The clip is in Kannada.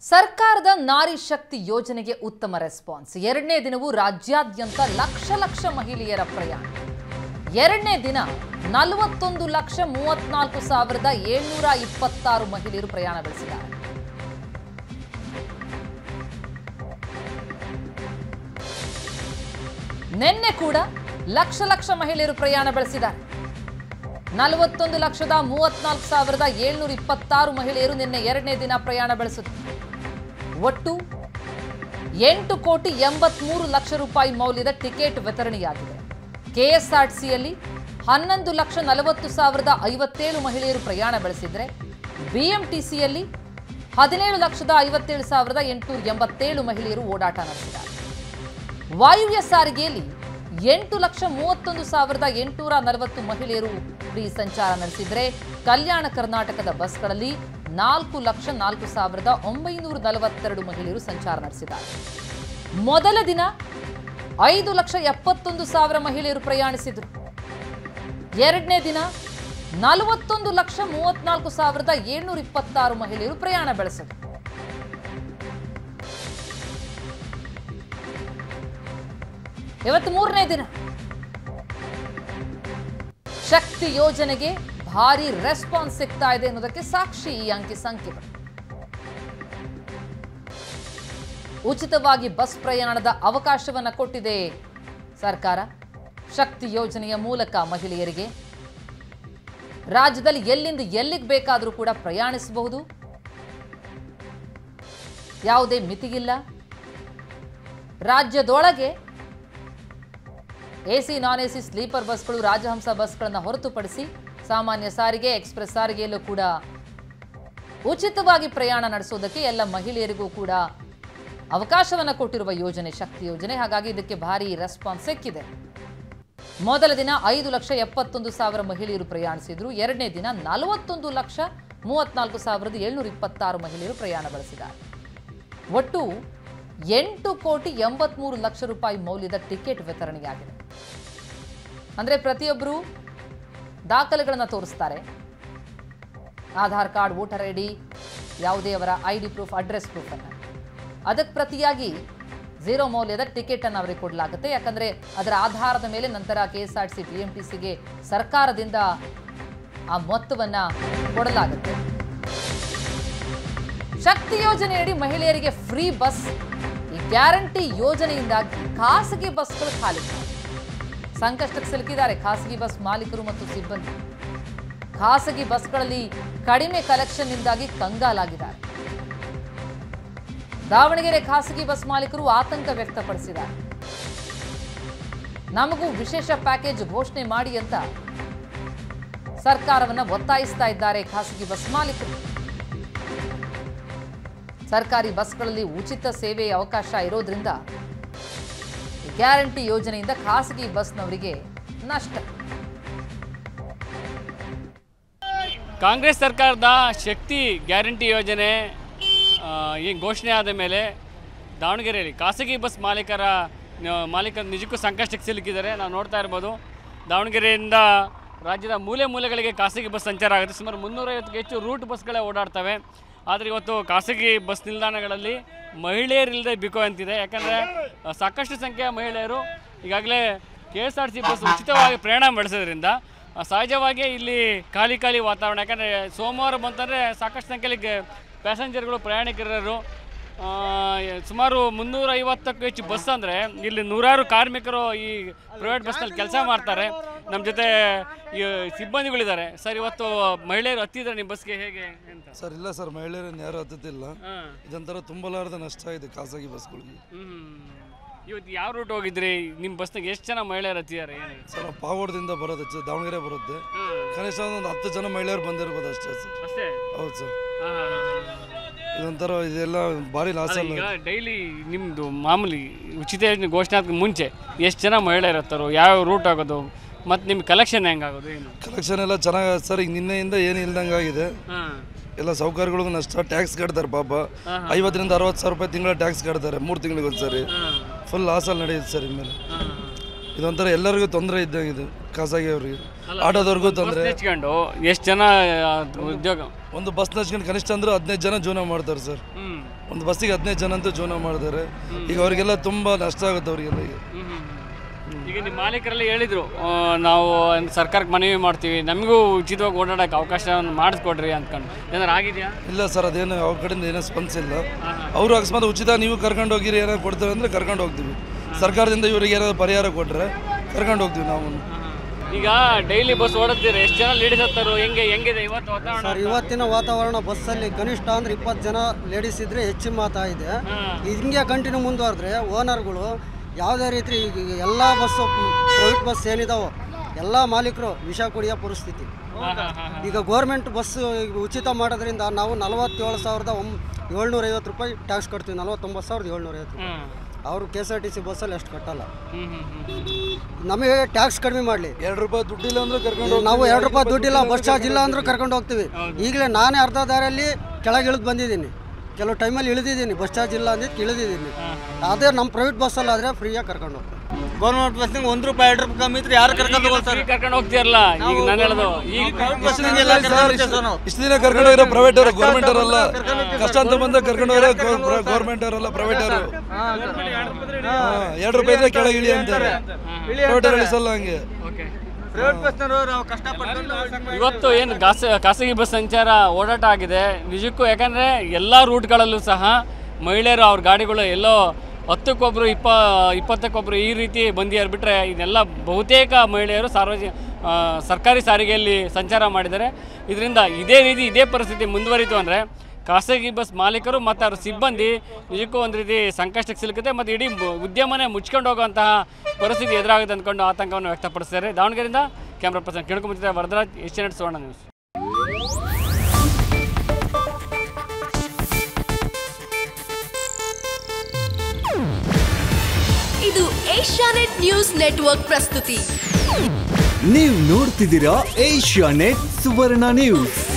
ಸರ್ಕಾರದ ನಾರಿ ಶಕ್ತಿ ಯೋಜನೆಗೆ ಉತ್ತಮ ರೆಸ್ಪಾನ್ಸ್ ಎರಡನೇ ದಿನವೂ ರಾಜ್ಯಾದ್ಯಂತ ಲಕ್ಷ ಲಕ್ಷ ಮಹಿಳೆಯರ ಪ್ರಯಾಣ ಎರಡನೇ ದಿನ ನಲವತ್ತೊಂದು ಲಕ್ಷ ಮೂವತ್ನಾಲ್ಕು ಸಾವಿರದ ಏಳ್ನೂರ ಇಪ್ಪತ್ತಾರು ಮಹಿಳೆಯರು ಪ್ರಯಾಣ ಬೆಳೆಸಿದ್ದಾರೆ ನಿನ್ನೆ ಕೂಡ ಲಕ್ಷ ಲಕ್ಷ ಮಹಿಳೆಯರು ಪ್ರಯಾಣ ಬೆಳೆಸಿದ್ದಾರೆ ನಲವತ್ತೊಂದು ಲಕ್ಷದ ಮೂವತ್ನಾಲ್ಕು ಸಾವಿರದ ಏಳ್ನೂರ ಇಪ್ಪತ್ತಾರು ಮಹಿಳೆಯರು ನಿನ್ನೆ ಎರಡನೇ ದಿನ ಪ್ರಯಾಣ ಬೆಳೆಸಿದ್ರು ಒಟ್ಟು ಎಂಟು ಕೋಟಿ ಎಂಬತ್ಮೂರು ಲಕ್ಷ ರೂಪಾಯಿ ಮೌಲ್ಯದ ಟಿಕೆಟ್ ವಿತರಣೆಯಾಗಿದೆ ಕೆಎಸ್ಆರ್ಟಿಸಿಯಲ್ಲಿ ಹನ್ನೊಂದು ಲಕ್ಷ ನಲವತ್ತು ಸಾವಿರದ ಐವತ್ತೇಳು ಮಹಿಳೆಯರು ಪ್ರಯಾಣ ಬೆಳೆಸಿದ್ರೆ ಬಿಎಂಟಿಸಿಯಲ್ಲಿ ಹದಿನೇಳು ಲಕ್ಷದ ಐವತ್ತೇಳು ಸಾವಿರದ ಎಂಟುನೂರ ಎಂಬತ್ತೇಳು ಮಹಿಳೆಯರು ಓಡಾಟ ನಡೆಸಿದ್ದಾರೆ ವಾಯುವ್ಯ ಸಾರಿಗೆಯಲ್ಲಿ ಎಂಟು ಲಕ್ಷ ಮೂವತ್ತೊಂದು ಸಾವಿರದ ಎಂಟುನೂರ ನಲವತ್ತು ಮಹಿಳೆಯರು ಫ್ರೀ ಸಂಚಾರ ನಡೆಸಿದರೆ ಕಲ್ಯಾಣ ಕರ್ನಾಟಕದ ಬಸ್ಗಳಲ್ಲಿ ನಾಲ್ಕು ಲಕ್ಷ ನಾಲ್ಕು ಸಾವಿರದ ಒಂಬೈನೂರ ನಲವತ್ತೆರಡು ಮಹಿಳೆಯರು ಸಂಚಾರ ನಡೆಸಿದ್ದಾರೆ ಮೊದಲ ದಿನ ಐದು ಲಕ್ಷ ಎಪ್ಪತ್ತೊಂದು ಸಾವಿರ ಮಹಿಳೆಯರು ಪ್ರಯಾಣಿಸಿದರು ಎರಡನೇ ದಿನ ನಲವತ್ತೊಂದು ಲಕ್ಷ ಮೂವತ್ನಾಲ್ಕು ಸಾವಿರದ ಏಳ್ನೂರ ಇಪ್ಪತ್ತಾರು ಮಹಿಳೆಯರು ಪ್ರಯಾಣ ಬೆಳೆಸಿದರು ಇವತ್ತು ಮೂರನೇ ದಿನ ಶಕ್ತಿ ಯೋಜನೆಗೆ ಭಾರಿ ರೆಸ್ಪಾನ್ಸ್ ಸಿಗ್ತಾ ಇದೆ ಅನ್ನೋದಕ್ಕೆ ಸಾಕ್ಷಿ ಈ ಅಂಕಿ ಸಂಖ್ಯೆಗಳು ಉಚಿತವಾಗಿ ಬಸ್ ಪ್ರಯಾಣದ ಅವಕಾಶವನ್ನ ಕೊಟ್ಟಿದೆ ಸರ್ಕಾರ ಶಕ್ತಿ ಯೋಜನೆಯ ಮೂಲಕ ಮಹಿಳೆಯರಿಗೆ ರಾಜ್ಯದಲ್ಲಿ ಎಲ್ಲಿಂದ ಎಲ್ಲಿಗೆ ಬೇಕಾದರೂ ಕೂಡ ಪ್ರಯಾಣಿಸಬಹುದು ಯಾವುದೇ ಮಿತಿಗಿಲ್ಲ ರಾಜ್ಯದೊಳಗೆ ಎಸಿ ನಾನ್ ಎಸಿ ಸ್ಲೀಪರ್ ಬಸ್ಗಳು ರಾಜಹಂಸ ಬಸ್ಗಳನ್ನು ಹೊರತುಪಡಿಸಿ ಸಾಮಾನ್ಯ ಸಾರಿಗೆ ಎಕ್ಸ್ಪ್ರೆಸ್ ಸಾರಿಗೆಯಲ್ಲೂ ಕೂಡ ಉಚಿತವಾಗಿ ಪ್ರಯಾಣ ನಡೆಸೋದಕ್ಕೆ ಎಲ್ಲ ಮಹಿಳೆಯರಿಗೂ ಕೂಡ ಅವಕಾಶವನ್ನು ಕೊಟ್ಟಿರುವ ಯೋಜನೆ ಶಕ್ತಿ ಯೋಜನೆ ಹಾಗಾಗಿ ಇದಕ್ಕೆ ಭಾರಿ ರೆಸ್ಪಾನ್ಸ್ ಸಿಕ್ಕಿದೆ ಮೊದಲ ದಿನ ಐದು ಲಕ್ಷ ಎಪ್ಪತ್ತೊಂದು ಸಾವಿರ ಮಹಿಳೆಯರು ಪ್ರಯಾಣಿಸಿದ್ರು ಎರಡನೇ ದಿನ ನಲವತ್ತೊಂದು ಲಕ್ಷ ಮೂವತ್ನಾಲ್ಕು ಸಾವಿರದ ಏಳ್ನೂರ ಇಪ್ಪತ್ತಾರು ಮಹಿಳೆಯರು ಪ್ರಯಾಣ ಬೆಳೆಸಿದ್ದಾರೆ ಒಟ್ಟು ಎಂಟು ಕೋಟಿ ಎಂಬತ್ಮೂರು ಲಕ್ಷ ರೂಪಾಯಿ ಮೌಲ್ಯದ ಟಿಕೆಟ್ ವಿತರಣೆಯಾಗಿದೆ ಅಂದರೆ ಪ್ರತಿಯೊಬ್ಬರು ದಾಖಲೆಗಳನ್ನು ತೋರಿಸ್ತಾರೆ Aadhaar card voter I D ಯಾವುದೇ ಅವರ ಐ ಡಿ ಪ್ರೂಫ್ ಅಡ್ರೆಸ್ ಪ್ರೂಫನ್ನು ಅದಕ್ಕೆ ಪ್ರತಿಯಾಗಿ ಝೀರೋ ಮೌಲ್ಯದ ಟಿಕೆಟನ್ನು ಅವರಿಗೆ ಕೊಡಲಾಗುತ್ತೆ ಯಾಕಂದರೆ ಅದರ ಆಧಾರದ ಮೇಲೆ ನಂತರ K S R T C B M T ಸಿಗೆ ಸರ್ಕಾರದಿಂದ ಆ ಮೊತ್ತವನ್ನು ಕೊಡಲಾಗುತ್ತೆ ಶಕ್ತಿ ಯೋಜನೆಯಡಿ ಮಹಿಳೆಯರಿಗೆ ಫ್ರೀ ಬಸ್ ಈ ಗ್ಯಾರಂಟಿ ಯೋಜನೆಯಿಂದಾಗಿ ಖಾಸಗಿ ಬಸ್ಗಳು ಖಾಲಿ ಸಂಕಷ್ಟಕ್ಕೆ ಸಿಲುಕಿದ್ದಾರೆ ಖಾಸಗಿ ಬಸ್ ಮಾಲೀಕರು ಮತ್ತು ಸಿಬ್ಬಂದಿ ಖಾಸಗಿ ಬಸ್ಗಳಲ್ಲಿ ಕಡಿಮೆ ಕಲೆಕ್ಷನ್ನಿಂದಾಗಿ ಕಂಗಾಲಾಗಿದ್ದಾರೆ ದಾವಣಗೆರೆ ಖಾಸಗಿ ಬಸ್ ಮಾಲೀಕರು ಆತಂಕ ವ್ಯಕ್ತಪಡಿಸಿದ್ದಾರೆ ನಮಗೂ ವಿಶೇಷ ಪ್ಯಾಕೇಜ್ ಘೋಷಣೆ ಮಾಡಿ ಅಂತ ಸರ್ಕಾರವನ್ನ ಒತ್ತಾಯಿಸ್ತಾ ಇದ್ದಾರೆ ಖಾಸಗಿ ಬಸ್ ಮಾಲೀಕರು ಸರ್ಕಾರಿ ಬಸ್ಗಳಲ್ಲಿ ಉಚಿತ ಸೇವೆ ಅವಕಾಶ ಇರೋದ್ರಿಂದ ಈ ಗ್ಯಾರಂಟಿ ಯೋಜನೆಯಿಂದ ಖಾಸಗಿ ಬಸ್ನವರಿಗೆ ನಷ್ಟ ಕಾಂಗ್ರೆಸ್ ಸರ್ಕಾರದ ಶಕ್ತಿ ಗ್ಯಾರಂಟಿ ಯೋಜನೆ ಏನು ಘೋಷಣೆ ಆದ ಮೇಲೆ ದಾವಣಗೆರೆಯಲ್ಲಿ ಖಾಸಗಿ ಬಸ್ ಮಾಲೀಕರ ನ- ಮಾಲೀಕರು ನಿಜಕ್ಕೂ ಸಂಕಷ್ಟಕ್ಕೆ ಸಿಲುಕಿದ್ದಾರೆ ನಾವು ನೋಡ್ತಾ ಇರ್ಬೋದು ದಾವಣಗೆರೆಯಿಂದ ರಾಜ್ಯದ ಮೂಲೆ ಮೂಲೆಗಳಿಗೆ ಖಾಸಗಿ ಬಸ್ ಸಂಚಾರ ಆಗುತ್ತೆ ಸುಮಾರು ಮುನ್ನೂರೈವತ್ತಕ್ಕೂ ಹೆಚ್ಚು ರೂಟ್ ಬಸ್ಗಳೇ ಓಡಾಡ್ತವೆ ಆದರೆ ಇವತ್ತು ಖಾಸಗಿ ಬಸ್ ನಿಲ್ದಾಣಗಳಲ್ಲಿ ಮಹಿಳೆಯರಿಲ್ಲದೆ ಬಿಕೋ ಅಂತಿದೆ ಯಾಕಂದರೆ ಸಾಕಷ್ಟು ಸಂಖ್ಯೆಯ ಮಹಿಳೆಯರು ಈಗಾಗಲೇ K S R T C bus ಉಚಿತವಾಗಿ ಪ್ರಯಾಣ ಬೆಳೆಸೋದ್ರಿಂದ ಆ, ಸಹಜವಾಗಿ ಇಲ್ಲಿ ಖಾಲಿ ಖಾಲಿ ವಾತಾವರಣ ಯಾಕಂದರೆ ಸೋಮವಾರ ಬಂತಂದರೆ ಸಾಕಷ್ಟು ಸಂಖ್ಯೆಯಲ್ಲಿ ಗೆ- ಪ್ಯಾಸೆಂಜರ್ಗಳು ಪ್ರಯಾಣಿಕರು ಆ, ಸುಮಾರು ಮುನ್ನೂರ ಐವತ್ತಕ್ಕೂ ಹೆಚ್ಚು ಬಸ್ ಅಂದರೆ ಇಲ್ಲಿ ನೂರಾರು ಕಾರ್ಮಿಕರು ಈ ಪ್ರೈವೇಟ್ ಬಸ್ನಲ್ಲಿ ಕೆಲಸ ಮಾಡ್ತಾರೆ ನಮ್ಮ ಜೊತೆ ಈ ಸಿಬ್ಬಂದಿಗಳಿದ್ದಾರೆ ಸರ್ ಇವತ್ತು ಮಹಿಳೆಯರು ಹತ್ತಿದ್ದಾರೆ ನಿಮ್ಮ ಬಸ್ಗೆ ಹೇಗೆ ಅಂತ ಸರ್ ಇಲ್ಲ ಸರ್ ಮಹಿಳೆಯರನ್ನು ಯಾರು ಹತ್ತುತ್ತಿಲ್ಲ ಹಾಂ ಇದೊಂಥರ ತುಂಬಲಾರದ ನಷ್ಟ ಇದೆ ಖಾಸಗಿ ಬಸ್ಗಳಿಗೆ ಹ್ಞೂ ಇವತ್ತು ಯಾವ ರೂಟ್ ಹೋಗಿದ್ರಿ ನಿಮ್ಮ ಬಸ್ನಾಗ ಎಷ್ಟು ಜನ ಮಹಿಳೆಯರು ಹತ್ತಿದ್ದಾರೆ ಏನು ಸರ್ ನಾವು ಪಾವಗಡದಿಂದ ಬರೋದು ಹೆಚ್ಚು ದಾವಣಗೆರೆ ಬರುತ್ತೆ ಕನಿಷ್ಠ ಒಂದು ಹತ್ತು ಜನ ಮಹಿಳೆಯರು ಬಂದಿರ್ಬೋದು ಅಷ್ಟೇ ಸರ್ ಅಷ್ಟೇ ಹೌದು ಸರ್ ಹಾಂ ಹಾಂ ಹಾಂ ಇದೊಂಥರ ಇದೆಲ್ಲ ಭಾರಿ ಲಾಸ್ ಅಲ್ಲ, ಅಲ್ಲ ಈಗ ಡೈಲಿ ನಿಮ್ಮದು ಮಾಮೂಲಿ ಉಚಿತ ಯೋಜನೆ ಘೋಷಣೆ ಆದ ಮುಂಚೆ ಎಷ್ಟು ಜನ ಮಹಿಳೆಯರು ಇರ್ತಾರೋ ಯಾವ ರೂಟ್ ಆಗೋದು ಮತ್ತು ನಿಮ್ಮ ಕಲೆಕ್ಷನ್ ಹೆಂಗಾಗೋದು ಏನು ಕಲೆಕ್ಷನ್ ಎಲ್ಲ ಚೆನ್ನಾಗಿ ಸರ್ ಈಗ ನಿನ್ನೆಯಿಂದ ಏನು ಇಲ್ದಂಗೆ ಆಗಿದೆ ಹಾಂ ಎಲ್ಲ ಸೌಕರ್ಯಗಳಿಗೂ ನಷ್ಟ ಟ್ಯಾಕ್ಸ್ ಕಟ್ತಾರೆ ಪಾಪ ಐವತ್ತರಿಂದ ಅರವತ್ತು ಸಾವಿರ ರೂಪಾಯಿ ತಿಂಗಳ ಟ್ಯಾಕ್ಸ್ ಕಟ್ತಾರೆ ಮೂರು ತಿಂಗಳಿಗೆ ಒಂದ್ಸರಿ ಹಾಂ ಫುಲ್ ಲಾಸಲ್ಲಿ ನಡೆಯುತ್ತೆ ಸರ್ ಇನ್ಮೇಲೆ ಹಾಂ ಇದೊಂಥರ ಎಲ್ಲರಿಗೂ ತೊಂದರೆ ಇದ್ದಂಗಿದೆ ಖಾಸಗಿ ಅವರಿಗೆ ಆಟೋದವ್ರಿಗೂ ತೊಂದರೆ ನೆಚ್ಕೊಂಡು ಎಷ್ಟು ಜನ ಆ, ಉದ್ಯೋಗ ಒಂದು ಬಸ್ ನಚ್ಕೊಂಡು ಕನಿಷ್ಠ ಅಂದ್ರೆ ಹದಿನೈದು ಜನ ಜೀವನ ಮಾಡ್ತಾರೆ ಸರ್ ಹ್ಞೂ ಒಂದು ಬಸ್ಸಿಗೆ ಹದಿನೈದು ಜನ ಅಂತೂ ಜೀವನ ಮಾಡಿದ್ದಾರೆ ಈಗ ಅವರಿಗೆಲ್ಲ ತುಂಬ ನಷ್ಟ ಆಗುತ್ತೆ ಅವರಿಗೆಲ್ಲ ಈಗ ಈಗ ನಿಮ್ಮ ಮಾಲೀಕರೆಲ್ಲ ಹೇಳಿದ್ರು ಆ, ನಾವು ಸರ್ಕಾರಕ್ಕೆ ಮನವಿ ಮಾಡ್ತೀವಿ ನಮಗೂ ಉಚಿತವಾಗಿ ಓಡಾಡೋಕೆ ಅವಕಾಶವನ್ನು ಮಾಡಿಸ್ಕೊಡ್ರಿ ಅಂದ್ಕೊಂಡು ಏನಾರು ಆಗಿದೆಯಾ ಇಲ್ಲ ಸರ್ ಅದೇನು ಅವ್ರ ಕಡೆಯಿಂದ ಏನೂ ಸ್ಪಂದಿಸಿಲ್ಲ ಅವರು ಅಕಸ್ಮಾತ್ ಉಚಿತ ನೀವು ಕರ್ಕೊಂಡು ಹೋಗಿರಿ ಏನಾದ್ರು ಕೊಡ್ತಾರೆ ಅಂದರೆ ಕರ್ಕೊಂಡು ಹೋಗ್ತೀವಿ ಸರ್ಕಾರದಿಂದ ಇವರಿಗೆ ಏನಾದ್ರು ಪರಿಹಾರ ಕೊಟ್ಟರೆ ಕರ್ಕೊಂಡು ಹೋಗ್ತೀವಿ ನಾವು ಈಗ ಡೈಲಿ ಬಸ್ ಓಡುತ್ತೀರಿ ಎಷ್ಟು ಜನ ಲೇಡೀಸ್ ಹತ್ತಾರು ಹೆಂಗೆ ಹೆಂಗಿದೆ ಇವತ್ತು ವಾತಾವರಣ ಸರ್ ಇವತ್ತಿನ ವಾತಾವರಣ ಬಸ್ಸಲ್ಲಿ ಕನಿಷ್ಠ ಅಂದ್ರೆ ಇಪ್ಪತ್ತು ಜನ ಲೇಡೀಸ್ ಇದ್ರೆ ಹೆಚ್ಚಿನ ಮಾತಾ ಇದೆ ಹಿಂಗೆ ಕಂಟಿನ್ಯೂ ಮುಂದುವರೆದ್ರೆ ಓನರ್ಗಳು ಯಾವುದೇ ರೀತಿ ಈಗ ಎಲ್ಲ ಬಸ್ಸು ಪ್ರೈವೇಟ್ ಬಸ್ ಏನಿದಾವೋ ಎಲ್ಲ ಮಾಲೀಕರು ವಿಷ ಕುಡಿಯೋ ಪರಿಸ್ಥಿತಿ ಈಗ ಗೋರ್ಮೆಂಟ್ ಬಸ್ ಉಚಿತ ಮಾಡೋದ್ರಿಂದ ನಾವು ನಲವತ್ತೇಳು ಸಾವಿರದ ಒಮ್ ಏಳ್ನೂರ ಐವತ್ತು ರೂಪಾಯಿ ಟ್ಯಾಕ್ಸ್ ಕಟ್ತೀವಿ ನಲವತ್ತೊಂಬತ್ತು ಸಾವಿರದ ಏಳ್ನೂರ ಐವತ್ತು ರೂಪಾಯಿ ಅವರು K S R T C ಬಸ್ಸಲ್ಲಿ ಅಷ್ಟು ಕಟ್ಟಲ್ಲ ನಮಗೆ ಟ್ಯಾಕ್ಸ್ ಕಡಿಮೆ ಮಾಡಲಿ ಎರಡು ರೂಪಾಯಿ ದುಡ್ಡಿಲ್ಲ ಅಂದ್ರೆ ಕರ್ಕೊಂಡು ನಾವು ಎರಡು ರೂಪಾಯಿ ದುಡ್ಡಿಲ್ಲ ಬಸ್ ಚಾರ್ಜ್ ಇಲ್ಲ ಅಂದ್ರೂ ಕರ್ಕೊಂಡು ಹೋಗ್ತೀವಿ ಈಗಲೇ ನಾನೇ ಅರ್ಧ ದಾರಿಯಲ್ಲಿ ಕೆಳಗೆ ಇಳಿದು ಬಂದಿದ್ದೀನಿ ಕೆಲವು ಟೈಮಲ್ಲಿ ಇಳಿದಿದ್ದೀನಿ ಬಸ್ ಚಾರ್ಜ್ ಇಲ್ಲ ಅಂದಿದ್ದು ಇಳಿದಿದ್ದೀನಿ ಅದೇ ನಮ್ಮ ಪ್ರೈವೇಟ್ ಬಸ್ಸಲ್ಲಿ ಆದರೆ ಫ್ರೀಯಾಗಿ ಕರ್ಕೊಂಡು ಹೋಗ್ತೀವಿ ಗೌರ್ಮೆಂಟ್ ಬಸ್ನಿಗೆ ಒಂದು ರೂಪಾಯಿ ಎರಡು ರೂಪಾಯಿ ಕಮ್ಮಿ ಇದ್ರೆ ಯಾರು ಕರ್ಕೊಂಡು ಹೋಗ್ತಾರೆ ಕರ್ಕೊಂಡು ಹೋಗ್ತೀರಲ್ಲ ಈಗ ನಾನು ಹೇಳೋದು ಈಗ ಬಸ್ನಿಗೆ ಎಲ್ಲ ಕರ್ಕೊಂಡು ಹೋಗ್ತೀವಿ ಸರ್ ನಾವು ಇಷ್ಟು ದಿನ ಕರ್ಕೊಂಡು ಹೋಗಿರೋ ಪ್ರೈವೇಟ್ ಅವರು ಗೌರ್ಮೆಂಟ್ ಅವರಲ್ಲ ಕಷ್ಟ ಅಂತ ಬಂದ ಕರ್ಕೊಂಡು ಹೋಗಿರೋ ಗೌರ್ಮೆಂಟ್ ಅವರಲ್ಲ ಪ್ರೈವೇಟ್ ಅವರು ಎರಡು ರೂಪಾಯಿ ಇದ್ರೆ ಕೆಳಗೆ ಇಳಿ ಅಂತಾರೆ ಪ್ರೈವೇಟ್ ಅವ್ರು ಇಳಿಸಲ್ಲ ಹಂಗೆ ಓಕೆ ಪ್ರೈವೇಟ್ ಬಸ್ನವರು ನಾವು ಕಷ್ಟಪಟ್ಟು ಇವತ್ತು ಏನು ಖಾಸ ಖಾಸಗಿ ಬಸ್ ಸಂಚಾರ ಓಡಾಟ ಆಗಿದೆ ನಿಜಕ್ಕೂ ಯಾಕಂದರೆ ಎಲ್ಲ ರೂಟ್ಗಳಲ್ಲೂ ಸಹ ಮಹಿಳೆಯರು ಅವ್ರ ಗಾಡಿಗಳು ಎಲ್ಲೋ ಹತ್ತಕ್ಕೊಬ್ರು ಇಪ್ಪ ಇಪ್ಪತ್ತಕ್ಕೊಬ್ರು ಈ ರೀತಿ ಬಂದಿಯಾರು ಬಿಟ್ಟರೆ ಇದೆಲ್ಲ ಬಹುತೇಕ ಮಹಿಳೆಯರು ಸಾರ್ವಜನಿಕ ಸರ್ಕಾರಿ ಸಾರಿಗೆಯಲ್ಲಿ ಸಂಚಾರ ಮಾಡಿದ್ದಾರೆ ಇದರಿಂದ ಇದೇ ರೀತಿ ಇದೇ ಪರಿಸ್ಥಿತಿ ಮುಂದುವರಿತು ಅಂದರೆ ಖಾಸಗಿ ಬಸ್ ಮಾಲೀಕರು ಮತ್ತು ಅವ್ರ ಸಿಬ್ಬಂದಿ ನಿಜಕ್ಕೂ ಒಂದು ರೀತಿ ಸಂಕಷ್ಟಕ್ಕೆ ಸಿಲುಕುತ್ತೆ ಮತ್ತು ಇಡೀ ಮು- ಉದ್ಯಮನೇ ಮುಚ್ಕೊಂಡು ಹೋಗುವಂತಹ ಪರಿಸ್ಥಿತಿ ಎದುರಾಗುತ್ತೆ ಅಂದ್ಕೊಂಡು ಆತಂಕವನ್ನು ವ್ಯಕ್ತಪಡಿಸ್ತಾರೆ ದಾವಣಗೆರೆಯಿಂದ ಕ್ಯಾಮ್ರಾ ಪರ್ಸನ್ ಕೇಳ್ಕೊಂಬಂದಿದ್ದಾರೆ ವರದರಾಜ್ ಏಷ್ಯಾನೆಟ್ ಸುವರ್ಣ ನ್ಯೂಸ್ ಇದು ಏಷ್ಯಾನೆಟ್ ನ್ಯೂಸ್ ನೆಟ್ವರ್ಕ್ ಪ್ರಸ್ತುತಿ ನೀವು ನೋಡ್ತಿದ್ದೀರಾ ಏಷ್ಯಾ ನೆಟ್ ಸುವರ್ಣ ನ್ಯೂಸ್